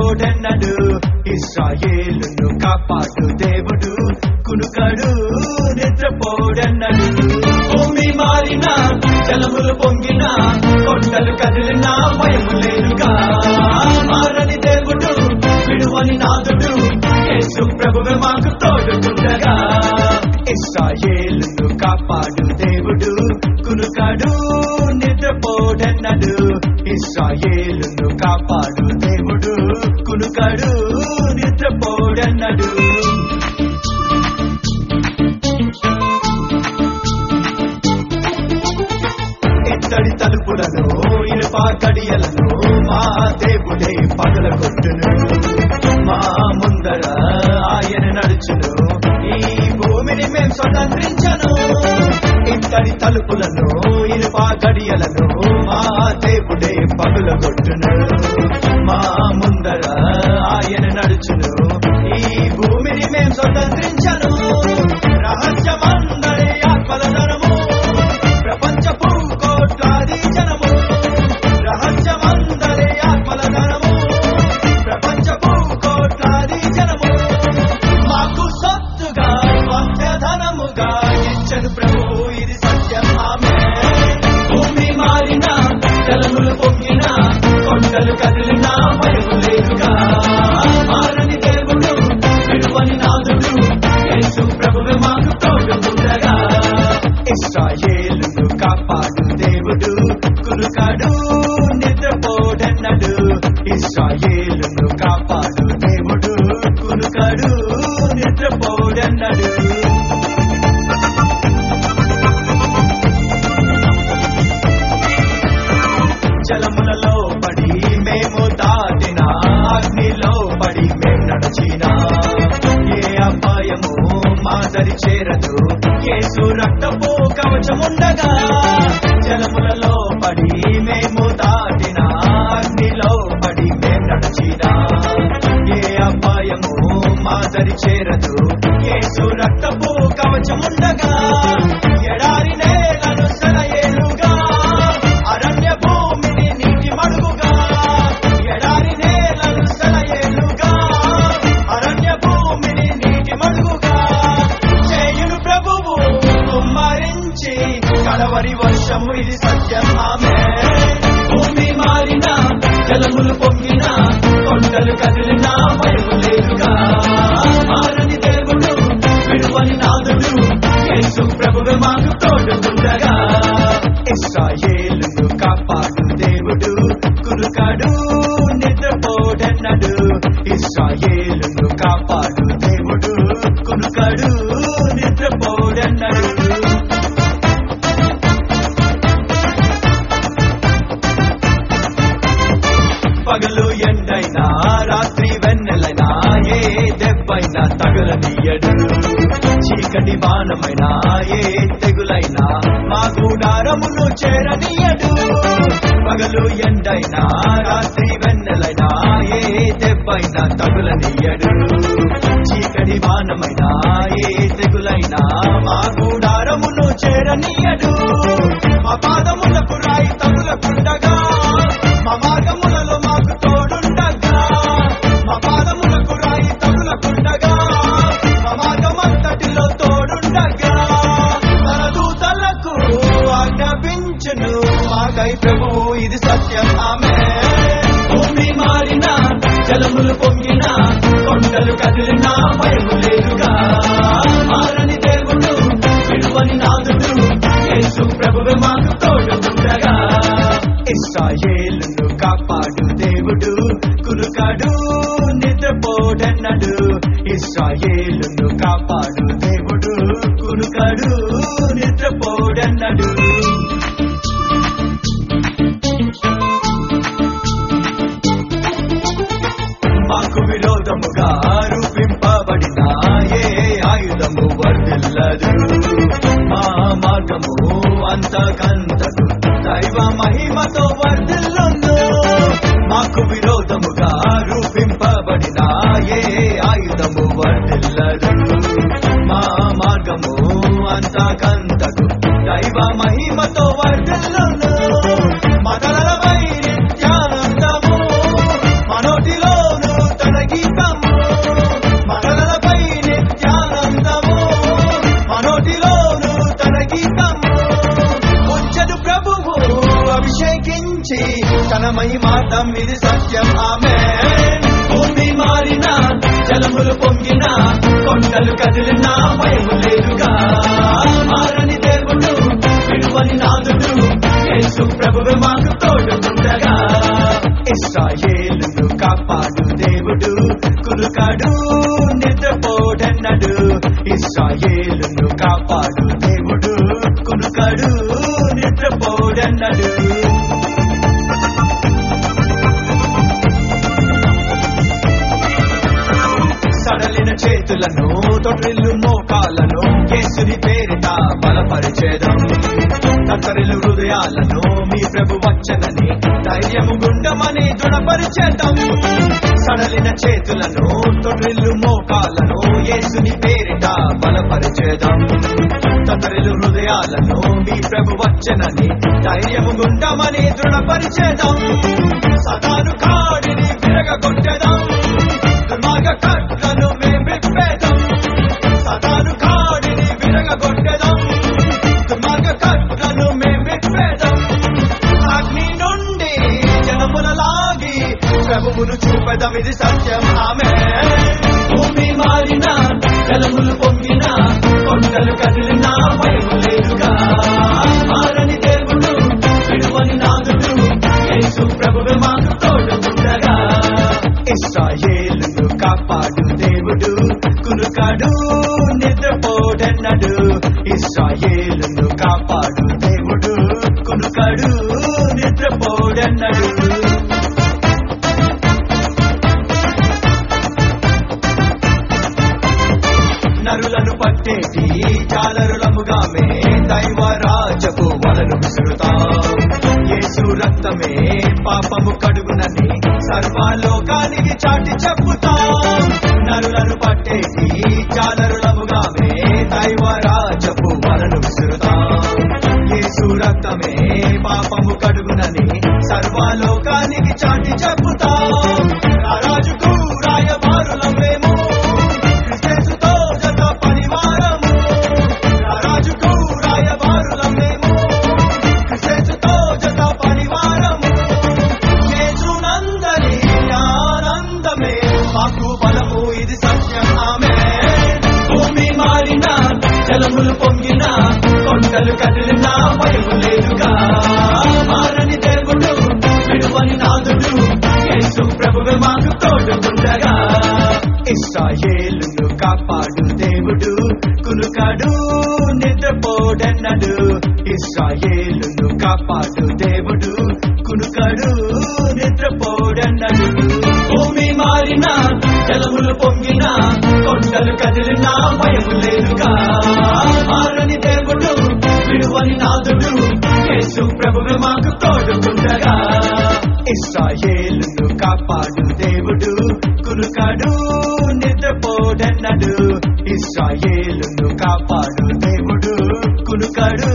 నిద్రపోడన్నడు ఇస్రాయేలును కాపాడు దేవుడు కునుకడు నిద్రపోడన్నడు భూమి మారిన జలములు పొంగిన కొండలు కదిలిన భయము లేదుగా మారని దేవుడు విడువని నాదుడు యేసు ప్రభువు మాకు తోడుకుండగా ఇస్రాయేలును కాపాడు దేవుడు కునుకడు నిద్రపోడన్నడు ఇస్రాయేలును కాపాడు దేవుడు కునుకడు నిద్రపోడన్నడు ఇత్తడి తలుపులను ఇనుప కడియలను మా దేవుడే పగల కొట్టును మా ముందర ఆయన నడుచును ఈ భూమిని మేం స్వతంత్రించను ఇత్తడి తలుపులను ఇనుప గడియలను మా దేవుడే పగుల కొట్టును మా ముందర ఆయన నడుచును ఈ భూమిని మేం స్వతంత్రించను రహస్యమందరి ఆత్మల ధనము ప్రపంచపు కోట్లాది జనము రహస్యమందరి ఆత్మల ధనము ప్రపంచపు కోట్లాది జనము మాకు సొత్తుగా స్వంత ధనముగా ఇచ్చను ప్రభు ఇది సత్యం ఆమె భూమి మారిన జలములు పొంగిన కొండలు కదిలిన భయము లేదుగా మారని దేవుడు విడువని నాదుడు యేసు ప్రభువు మాకు తోడుకుండగా ఇస్రాయేలును కాపాడు దేవుడు కురుకాడు నిద్రపోడన్నడు ఇస్రాయేలును కాపాడు దేవుడు కురుకాడు నిద్రపోడన్నడు జలములలో పడి మేము దాటిన అగ్నిలో పడి మేము నడిచిన ఏ అపాయము మాదరి చేరదు యేసు రక్తపు కవచముండగా జలములలో పడి మేము దాటిన అగ్నిలో పడి మేము నడిచిన ఏ అపాయము మాదరి చేరదు యేసు రక్తపు కవచముండగా ఎడారి నేలను సెలయేలుగా అరణ్య భూమిని నీటి మడుగుగా ఎడారి నేలను సెలయేలుగా అరణ్య భూమిని నీటి మడుగుగా చేయును ప్రభువు కుమ్మరించి కడవరి వర్షము ఇది సత్యం ఆమె భూమి మారిన జలములు పొంగిన కొండలు కదిలిన భయము లేదుగా మారని దేవుడు విడువని నాదుడు యేసు ప్రభువు మాకు తోడుకుండగా ఇస్రాయేలును కాపాడు దేవుడు కురుకాడు నిద్రపోడన్నడు ఇస్రాయేలును కాపాడు దేవుడు కురుకాడు నిద్రపోడన్నడు పగలు ఎండైనా రాత్రి వెన్నెలైనా ఏ దెబ్బైనా తగలనీయడు చీకటి బాణమైనా ఏ తెగులైనా మా గుడారమును చేరనీయడు పగలు ఎండైనా రాత్రి వెన్నెలైనా ఏ దెబ్బైనా తగులనీయడు చీకటి బాణమైనా ఏ తెగులైనా మా గుడారమును చేరనీయడు మా పాదములకు రాయి తగులకుండగా మా మార్గములలో మాకు తోడుండగా మా పాదములకు రాయి తగులకుండగా మా మార్గమంతటిలో తోడుండగా తన దూతలకు ఆజ్ఞాపించును మాకై ప్రభువు ఇది సత్యం ఆమె భూమి మారిన జలములు పొంగిన కొండలు కదిలిన భయము లేదుగా మారని దేవుడు విడువని నాదుడు యేసు ప్రభువు మాకు తోడుకుండగా ఇస్రాయేలును కాపాడు దేవుడు కురుకాడు నిద్రపోడన్నడు ఇస్రాయేలును కాపాడు దేవుడు కురుకాడు నిద్రపోడన్నడు మాకు విరోధముగా రూపింపబడిన ఏ ఆయుధము వర్దిల్లదు మా మార్గము అంతకంతకు దైవ మహిమతో వర్దిల్లును మాకు విరోధముగా రూపింపబడిన ఏ ఆయుధము వర్దిల్లదు మా మార్గము అంతకంతకు దైవ మహిమతో వర్దిల్లును మదలపై నిత్యానందము మనోటిలోను పదం ఇది సత్యం ఆమె భూమి మారిన జలములు పొంగిన కొండలు కదిలిన భయము లేదుగా మారని దేవుడు విడువని నాదుడు యేసు ప్రభువు మాకు తోడుకుండగా ఇస్రాయేలును కాపాడు దేవుడు కురుకాడు నిద్రపోడన్నడు ఇస్రాయేలును కాపాడు దేవుడు కురుకాడు నిద్రపోడన్నడు సడలిన చేతులను తొట్టిల్లు మోకాలను కేసుని పేరిట బలపరిచేదం కత్తరిలు హృదయాలను మీ ప్రభు వచ్చనని ధైర్యము గుండమని దృఢపరిచేద్దాం సడలిన చేతులను తొట్టిల్లు మోకాలను యేసుని పేరిట బలపరిచేదం కత్తరిలు హృదయాలను మీ ప్రభు వచ్చనని ధైర్యము గుండమని దృఢపరిచేదం సదాను కాడిని విరగొట్టేదాం దుర్మార్గ కట్లను మేం విప్పేదాం సదాను కాడిని విరగొట్టేదాం దుర్మార్గ కట్లను మేం విప్పేదాం అగ్ని నుండి జనముల లాగి ప్రభువును చూపెదం ఇది సత్యం ఆమె భూమి మారిన జలములు పొంగిన కొండలు కదిలిన భయము లేదుగా మారని దేవుడు విడువని నాదుడు యేసు ప్రభువు మాకు తోడుకుండగా ఇస్రాయేలును కాపాడు దేవుడు కునుకాడు నిద్రపోడన్నడు ఇస్రాయేలును కాపాడు దేవుడు కునుకాడు నిద్రపోడన్నడు నరులను పట్టేటి జాలరులముగామే దైవరాజపు వలను విసురుతాం యేసు రక్తమే పాపము కడుగునని సర్వలోకానికి చాటి చెప్పుతాం నరులను పట్టేటి జాలరులముగామే దైవరాజపు వలను విసురుతాం యేసు రక్తమే పాపము కడుగునని సర్వలోకానికి చాటి చెప్పుతాం రాజుకు రాయబారులం మేము క్రిస్టేసుతో జత పరివారము రాజుకు రాయబారులం మేము క్రిస్టేసుతో జత పరివారము యేసునందరి ఆనందమే మాకు బలము ఇది సత్యం ఆమె భూమి మారిన జలములు పొంగిన కొండలు కదిలిన భయము లేదుగా మారని దేవుడు విడువని నాదుడు యేసు ప్రభువు మాకు తోడుకుండగా ఇస్రాయేలును కాపాడు దేవుడు కునుకాడు నిద్రపోడన్నడు ఇస్రాయేలును కాపాడు దేవుడు కునుకాడు నిద్రపోడన్నడు భూమి మారిన జలములు పొంగిన కొండలు కదిలిన భయము లేదుగా మారని దేవుడు విడువని నాదుడు యేసు ప్రభువు మాకు తోడుకుండగా ఇస్రాయేలును కాపాడు దేవుడు కునుకాడు నిద్రపోడన్నడు ఇస్రాయేలును కాపాడు దేవుడు కునుకాడు